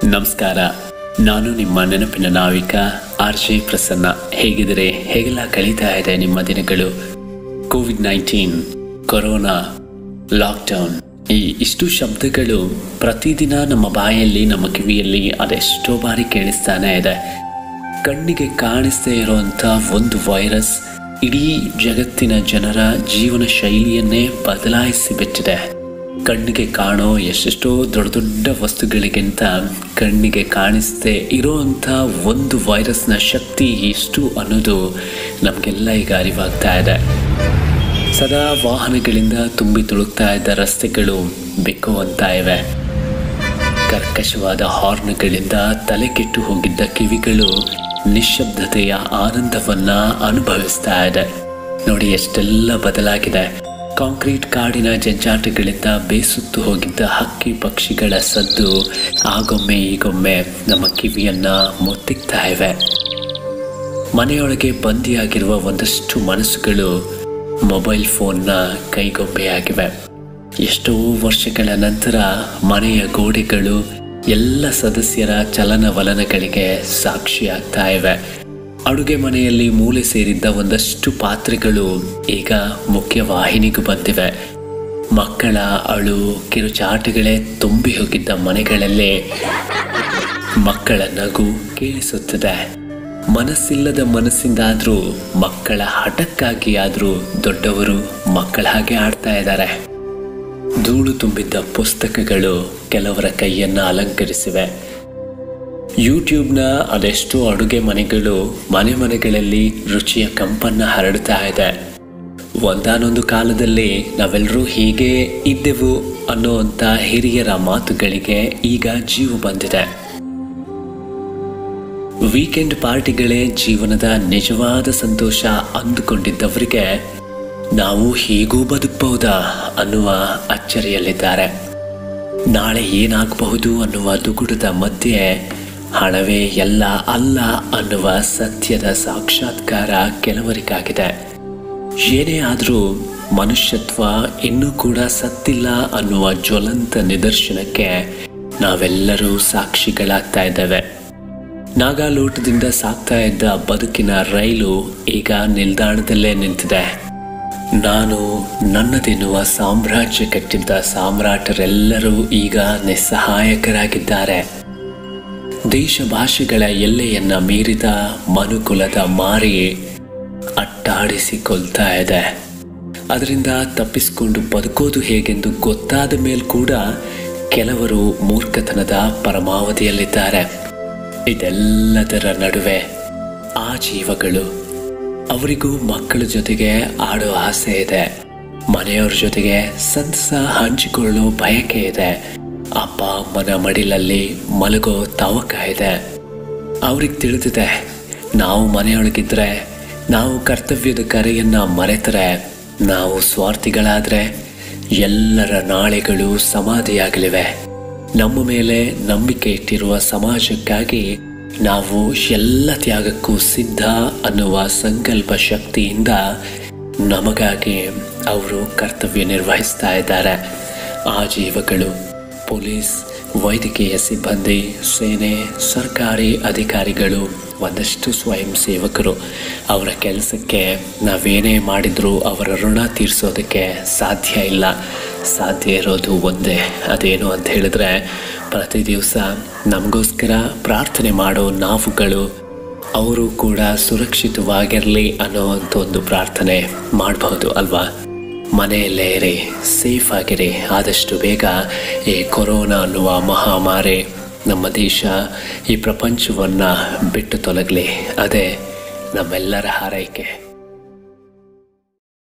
ನಮಸ್ಕಾರ ನಾನು ನಿಮ್ಮ ನೆನಪಿನ ನಾವಿಕ ಆರ್ ಜೆ ಪ್ರಸನ್ನ ಹೇಗಿದ್ರೆ ಹೇಗೆಲ್ಲ ಕಳೀತಾ ಇದೆ ನಿಮ್ಮ ದಿನಗಳು ಕೋವಿಡ್ ನೈನ್ಟೀನ್ ಕೊರೋನಾ ಲಾಕ್ಡೌನ್ ಈ ಇಷ್ಟು ಶಬ್ದಗಳು ಪ್ರತಿದಿನ ನಮ್ಮ ಬಾಯಲ್ಲಿ ನಮ್ಮ ಕಿವಿಯಲ್ಲಿ ಅದೆಷ್ಟೋ ಬಾರಿ ಕೇಳಿಸ್ತಾನೆ ಇದೆ ಕಣ್ಣಿಗೆ ಕಾಣಿಸದೇ ಇರುವಂಥ ಒಂದು ವೈರಸ್ ಇಡೀ ಜಗತ್ತಿನ ಜನರ ಜೀವನ ಶೈಲಿಯನ್ನೇ ಬದಲಾಯಿಸಿ ಬಿಟ್ಟಿದೆ ಕಣ್ಣಿಗೆ ಕಾಣೋ ಎಷ್ಟೆಷ್ಟೋ ದೊಡ್ಡ ದೊಡ್ಡ ವಸ್ತುಗಳಿಗಿಂತ ಕಣ್ಣಿಗೆ ಕಾಣಿಸದೆ ಇರೋವಂಥ ಒಂದು ವೈರಸ್ನ ಶಕ್ತಿ ಎಷ್ಟು ಅನ್ನೋದು ನಮಗೆಲ್ಲ ಈಗ ಅರಿವಾಗ್ತಾ ಇದೆ ಸದಾ ವಾಹನಗಳಿಂದ ತುಂಬಿ ತುಳುಕ್ತಾ ಇದ್ದ ರಸ್ತೆಗಳು ಬೆಕ್ಕುವಂತ ಇವೆ ಕರ್ಕಶವಾದ ಹಾರ್ನ್ಗಳಿಂದ ತಲೆ ಕೆಟ್ಟು ಹೋಗಿದ್ದ ಕಿವಿಗಳು ನಿಶ್ಶಬ್ದತೆಯ ಆನಂದವನ್ನ ಅನುಭವಿಸ್ತಾ ಇದೆ ನೋಡಿ ಎಷ್ಟೆಲ್ಲ ಬದಲಾಗಿದೆ ಕಾಂಕ್ರೀಟ್ ಕಾಡಿನ ಜಂಜಾಟಗಳಿಂದ ಬೇಸುತ್ತು ಹೋಗಿದ್ದ ಹಕ್ಕಿ ಪಕ್ಷಿಗಳ ಸದ್ದು ಆಗೊಮ್ಮೆ ಈಗೊಮ್ಮೆ ನಮ್ಮ ಕಿವಿಯನ್ನ ಮುತ್ತಿಕ್ತಾ ಇವೆ ಮನೆಯೊಳಗೆ ಬಂದಿಯಾಗಿರುವ ಒಂದಷ್ಟು ಮನಸ್ಸುಗಳು ಮೊಬೈಲ್ ಫೋನ್ನ ಕೈಗೊಂಬೆಯಾಗಿವೆ ಎಷ್ಟೋ ವರ್ಷಗಳ ನಂತರ ಮನೆಯ ಗೋಡೆಗಳು ಎಲ್ಲ ಸದಸ್ಯರ ಚಲನವಲನಗಳಿಗೆ ಸಾಕ್ಷಿಯಾಗ್ತಾ ಇವೆ ಅಡುಗೆ ಮನೆಯಲ್ಲಿ ಮೂಲೆ ಸೇರಿದ್ದ ಒಂದಷ್ಟು ಪಾತ್ರೆಗಳು ಈಗ ಮುಖ್ಯವಾಹಿನಿಗೂ ಬಂದಿವೆ ಮಕ್ಕಳ ಅಳು ಕಿರುಚಾಟಗಳೇ ತುಂಬಿ ಹೋಗಿದ್ದ ಮನೆಗಳಲ್ಲೇ ಮಕ್ಕಳ ನಗು ಕೇಳಿಸುತ್ತದೆ ಮನಸ್ಸಿಲ್ಲದ ಮನಸ್ಸಿಂದಾದ್ರೂ ಮಕ್ಕಳ ಹಠಕ್ಕಾಗಿ ಆದ್ರೂ ದೊಡ್ಡವರು ಮಕ್ಕಳ ಹಾಗೆ ಆಡ್ತಾ ಇದ್ದಾರೆ ಧೂಳು ತುಂಬಿದ್ದ ಪುಸ್ತಕಗಳು ಕೆಲವರ ಕೈಯನ್ನ ಅಲಂಕರಿಸಿವೆ ಯೂಟ್ಯೂಬ್ನ ಅದೆಷ್ಟೋ ಅಡುಗೆ ಮನೆಗಳು ಮನೆ ಮನೆಗಳಲ್ಲಿ ರುಚಿಯ ಕಂಪನ್ನ ಹರಡ್ತಾ ಇದೆ ಒಂದಾನೊಂದು ಕಾಲದಲ್ಲಿ ನಾವೆಲ್ಲರೂ ಹೀಗೆ ಇದ್ದೆವು ಅನ್ನುವಂಥ ಹಿರಿಯರ ಮಾತುಗಳಿಗೆ ಈಗ ಜೀವ ಬಂದಿದೆ ವೀಕೆಂಡ್ ಪಾರ್ಟಿಗಳೇ ಜೀವನದ ನಿಜವಾದ ಸಂತೋಷ ಅಂದುಕೊಂಡಿದ್ದವರಿಗೆ ನಾವು ಹೀಗೂ ಬದುಕಬಹುದಾ ಅನ್ನುವ ಅಚ್ಚರಿಯಲ್ಲಿದ್ದಾರೆ ನಾಳೆ ಏನಾಗಬಹುದು ಅನ್ನುವ ದುಗುಡದ ಮಧ್ಯೆ ಹಣವೇ ಎಲ್ಲ ಅಲ್ಲ ಅನ್ನುವ ಸತ್ಯದ ಸಾಕ್ಷಾತ್ಕಾರ ಕೆಲವರಿಗಾಗಿದೆ ಏನೇ ಆದರೂ ಮನುಷ್ಯತ್ವ ಇನ್ನೂ ಕೂಡ ಸತ್ತಿಲ್ಲ ಅನ್ನುವ ಜ್ವಲಂತ ನಿದರ್ಶನಕ್ಕೆ ನಾವೆಲ್ಲರೂ ಸಾಕ್ಷಿಗಳಾಗ್ತಾ ಇದ್ದೇವೆ ನಾಗಾಲೋಟದಿಂದ ಸಾಗ್ತಾ ಇದ್ದ ಬದುಕಿನ ರೈಲು ಈಗ ನಿಲ್ದಾಣದಲ್ಲೇ ನಿಂತಿದೆ ನಾನು ನನ್ನದೆನ್ನುವ ಸಾಮ್ರಾಜ್ಯ ಕಟ್ಟಿದ್ದ ಸಾಮ್ರಾಟರೆಲ್ಲರೂ ಈಗ ನಿಸ್ಸಹಾಯಕರಾಗಿದ್ದಾರೆ ದೇಶ ಭಾಷೆಗಳ ಎಲ್ಲೆಯನ್ನ ಮೀರಿದ ಮನುಕುಲದ ಮಾರಿ ಅಟ್ಟಾಡಿಸಿಕೊಳ್ತಾ ಇದೆ ಅದರಿಂದ ತಪ್ಪಿಸಿಕೊಂಡು ಬದುಕೋದು ಹೇಗೆಂದು ಗೊತ್ತಾದ ಮೇಲೆ ಕೂಡ ಕೆಲವರು ಮೂರ್ಖತನದ ಪರಮಾವಧಿಯಲ್ಲಿದ್ದಾರೆ ಇದೆಲ್ಲದರ ನಡುವೆ ಆ ಜೀವಗಳು ಅವರಿಗೂ ಮಕ್ಕಳ ಜೊತೆಗೆ ಆಡೋ ಆಸೆ ಇದೆ ಮನೆಯವ್ರ ಜೊತೆಗೆ ಸಂತಸ ಹಂಚಿಕೊಳ್ಳೋ ಬಯಕೆ ಇದೆ ಅಪ್ಪ ಅಮ್ಮನ ಮಡಿಲಲ್ಲಿ ಮಲಗೋ ತವಕ ಇದೆ ಅವ್ರಿಗೆ ತಿಳಿದಿದೆ ನಾವು ಮನೆಯೊಳಗಿದ್ರೆ ನಾವು ಕರ್ತವ್ಯದ ಕರೆಯನ್ನ ಮರೆತರೆ ನಾವು ಸ್ವಾರ್ಥಿಗಳಾದ್ರೆ ಎಲ್ಲರ ನಾಳೆಗಳು ಸಮಾಧಿಯಾಗಲಿವೆ ನಮ್ಮ ಮೇಲೆ ನಂಬಿಕೆ ಇಟ್ಟಿರುವ ಸಮಾಜಕ್ಕಾಗಿ ನಾವು ಎಲ್ಲ ತ್ಯಾಗಕ್ಕೂ ಸಿದ್ಧ ಅನ್ನುವ ಸಂಕಲ್ಪ ಶಕ್ತಿಯಿಂದ ನಮಗಾಗಿ ಅವರು ಕರ್ತವ್ಯ ನಿರ್ವಹಿಸ್ತಾ ಇದ್ದಾರೆ ಆ ಜೀವಗಳು ಪೊಲೀಸ್ ವೈದ್ಯಕೀಯ ಸಿಬ್ಬಂದಿ ಸೇನೆ ಸರ್ಕಾರಿ ಅಧಿಕಾರಿಗಳು ಒಂದಷ್ಟು ಸ್ವಯಂ ಸೇವಕರು ಅವರ ಕೆಲಸಕ್ಕೆ ನಾವೇನೇ ಮಾಡಿದರೂ ಅವರ ಋಣ ತೀರಿಸೋದಕ್ಕೆ ಸಾಧ್ಯ ಇಲ್ಲ ಸಾಧ್ಯ ಇರೋದು ಒಂದೇ ಅದೇನು ಅಂತ ಹೇಳಿದ್ರೆ ಪ್ರತಿ ದಿವಸ ನಮಗೋಸ್ಕರ ಪ್ರಾರ್ಥನೆ ಮಾಡೋ ನಾವುಗಳು ಅವರು ಕೂಡ ಸುರಕ್ಷಿತವಾಗಿರಲಿ ಅನ್ನೋವಂಥ ಒಂದು ಪ್ರಾರ್ಥನೆ ಮಾಡಬಹುದು ಅಲ್ವಾ ಮನೆಯಲ್ಲೇ ಇರಿ ಸೇಫ್ ಆಗಿರಿ ಆದಷ್ಟು ಬೇಗ ಈ ಕೊರೋನಾ ಅನ್ನುವ ಮಹಾಮಾರಿ ನಮ್ಮ ದೇಶ ಈ ಪ್ರಪಂಚವನ್ನು ಬಿಟ್ಟು ತೊಲಗಲಿ ಅದೇ ನಮ್ಮೆಲ್ಲರ ಹಾರೈಕೆ